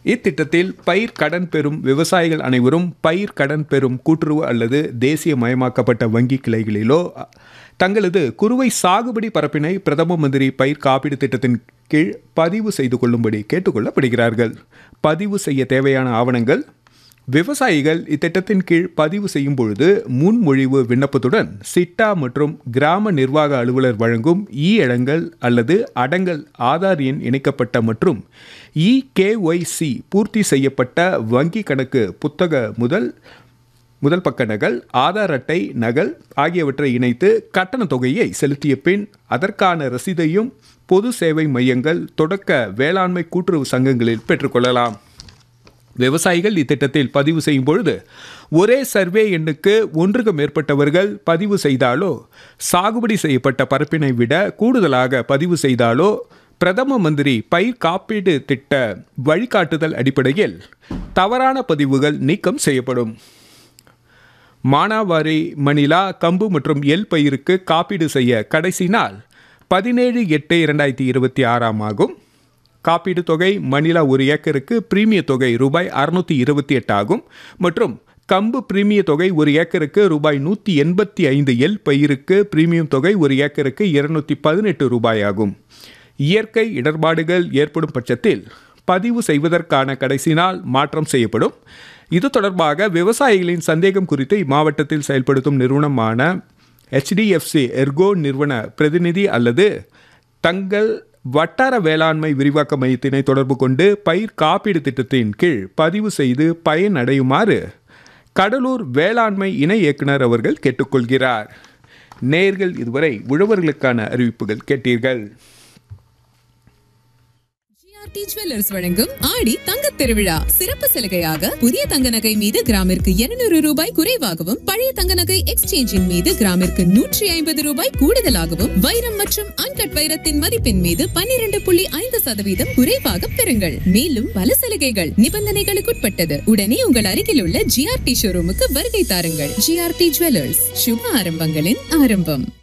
இத்திட்டத்தில் பயிர் கடன் பெறும் விவசாயிகள் அனைவரும் பயிர் கடன் பெறும் கூட்டுறவு அல்லது தேசியமயமாக்கப்பட்ட வங்கி கிளைகளிலோ தங்களது குறுவை சாகுபடி பரப்பினை பிரதம மந்திரி பயிர் காப்பீடு திட்டத்தின் கீழ் பதிவு செய்து கொள்ளும்படி கேட்டுக்கொள்ளப்படுகிறார்கள் பதிவு செய்ய தேவையான ஆவணங்கள் விவசாயிகள் இத்திட்டத்தின் கீழ் பதிவு செய்யும் பொழுது முன்மொழிவு விண்ணப்பத்துடன் சிட்டா மற்றும் கிராம நிர்வாக அலுவலர் வழங்கும் இ அடங்கல் அல்லது அடங்கல் ஆதார் எண் இணைக்கப்பட்ட மற்றும் இ கேஒய்சி பூர்த்தி செய்யப்பட்ட வங்கி கணக்கு புத்தக முதல் முதல் பக்க நகல் ஆதார் அட்டை நகல் ஆகியவற்றை இணைத்து கட்டண தொகையை செலுத்திய பின் அதற்கான ரசீதையும் பொது சேவை மையங்கள் தொடக்க வேளாண்மை கூட்டுறவு சங்கங்களில் பெற்றுக்கொள்ளலாம் விவசாயிகள் இத்திட்டத்தில் பதிவு செய்யும் பொழுது ஒரே சர்வே எண்ணுக்கு ஒன்றுக்கு மேற்பட்டவர்கள் பதிவு செய்தாலோ சாகுபடி செய்யப்பட்ட பரப்பினை விட கூடுதலாக பதிவு செய்தாலோ பிரதம மந்திரி பயிர் காப்பீடு திட்ட வழிகாட்டுதல் அடிப்படையில் தவறான பதிவுகள் நீக்கம் செய்யப்படும் மானாவாரி மணிலா கம்பு மற்றும் எல் பயிருக்கு காப்பீடு செய்ய கடைசி நாள் பதினேழு எட்டு இரண்டாயிரத்தி இருபத்தி ஆறாம் ஆகும் காப்பீடு தொகை மணிலா ஒரு ஏக்கருக்கு பிரீமிய தொகை ரூபாய் அறுநூத்தி இருபத்தி எட்டு ஆகும் மற்றும் கம்பு பிரீமிய தொகை ஒரு ஏக்கருக்கு ரூபாய் நூற்றி எண்பத்தி ஐந்து எல் பயிருக்கு பிரீமியம் தொகை ஒரு ஏக்கருக்கு இருநூத்தி பதினெட்டு ரூபாய் ஆகும் இயற்கை இடர்பாடுகள் ஏற்படும் பட்சத்தில் பதிவு செய்வதற்கான கடைசி நாள் மாற்றம் செய்யப்படும் இது தொடர்பாக விவசாயிகளின் சந்தேகம் குறித்து இம்மாவட்டத்தில் செயல்படுத்தும் நிறுவனமான ஹெச்டிஎஃப்சி எர்கோ நிறுவன பிரதிநிதி அல்லது தங்கள் வட்டார வேளாண்மை விரிவாக்க மையத்தினை தொடர்பு கொண்டு பயிர் காப்பீடு திட்டத்தின் கீழ் பதிவு செய்து பயன் அடையுமாறு கடலூர் வேளாண்மை இணை இயக்குனர் அவர்கள் கேட்டுக்கொள்கிறார் நேர்கள் இதுவரை உழவர்களுக்கான அறிவிப்புகள் கேட்டீர்கள் ஜிஆர்டி ஜுவல்லர்ஸ் வழங்கும் ஆடி தங்கத் திருவிழா சிறப்பு சலுகையாக புதிய தங்க நகை மீது கிராமிற்கு 200 ரூபாய் குறைவாகவும் பழைய தங்க நகை எக்ஸ்சேஞ்சின் மீது கிராமிற்கு நூற்றி ஐம்பது ரூபாய் கூடுதலாகவும் வைரம் மற்றும் அன்கட் வைரத்தின் மதிப்பின் மீது 12.5% புள்ளி ஐந்து சதவீதம் குறைவாக பெறுங்கள் மேலும் பல சலுகைகள் நிபந்தனைகளுக்குட்பட்டது உடனே உங்கள் அருகில் உள்ள ஜிஆர்டி ஷோரூமுக்கு வருகை தாருங்கள் ஜிஆர்டி ஜுவல்லர்ஸ் சுப ஆரம்பங்களின் ஆரம்பம்